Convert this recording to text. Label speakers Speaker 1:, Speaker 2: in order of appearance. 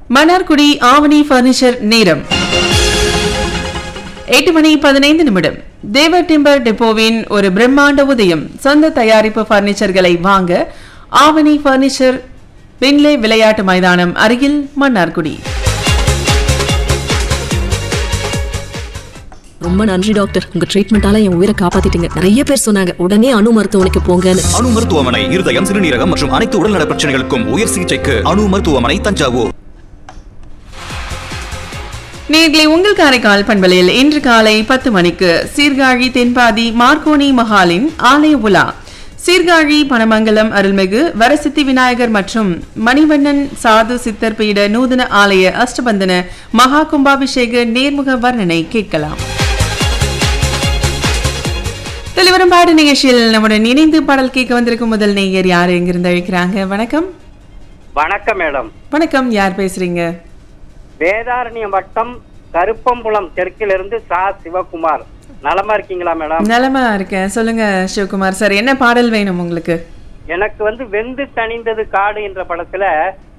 Speaker 1: மன்னார்குடி ஆவணி furniture நேரம் எட்டு மணி பதினைந்து நிமிடம் தேவர் டிம்பர் டெப்போவின் ஒரு பிரம்மாண்ட உதயம் சொந்த தயாரிப்பு பர்னிச்சர்களை வாங்க ஆவணி பர்னிச்சர் வின்லே விளையாட்டு மைதானம் அருகில் மன்னார்குடி
Speaker 2: ரொம்ப நன்றி டாக்டர் உங்க ட்ரீட்மெண்டால என் உயிரை காப்பாத்திட்டீங்க நிறைய பேர் சொன்னாங்க உடனே அணு மருத்துவமனைக்கு போங்கன்னு
Speaker 3: அணு மருத்துவமனை இருதயம் சிறுநீரகம் மற்றும் அனைத்து உடல்நல பிரச்சனைகளுக்கும் உயர் சிகிச்சைக்கு அணு மருத்துவமனை தஞ்சாவூர்
Speaker 1: நேர்களை உங்கள் காரைக்கால் பண்பலையில் இன்று காலை பத்து மணிக்கு சீர்காழி தென்பாதி மார்க்கோனி மஹாலின் ஆலய உலா சீர்காழி பனமங்கலம் அருள்மிகு வரசித்தி விநாயகர் மற்றும் மணிவண்ணன் சாது சித்தர் பீட நூதன ஆலய அஷ்டபந்தன மகா கும்பாபிஷேக நேர்முக வர்ணனை கேட்கலாம் தலைவரும் பாடு நிகழ்ச்சியில் நம்முடன் இணைந்து பாடல் கேட்க வந்திருக்கும் முதல் நேயர் யார் எங்கிருந்து அழைக்கிறாங்க வணக்கம்
Speaker 4: வணக்கம் மேடம்
Speaker 1: வணக்கம் யார் பேசுறீங்க
Speaker 4: வேதாரண்யம் வட்டம் கருப்பம்புலம் தெற்கிலிருந்து சா சிவகுமார் நலமா இருக்கீங்களா மேடம்
Speaker 1: நலமா இருக்கேன் சொல்லுங்க சிவகுமார் சார் என்ன பாடல் வேணும் உங்களுக்கு
Speaker 4: எனக்கு வந்து வெந்து தணிந்தது காடு என்ற படத்துல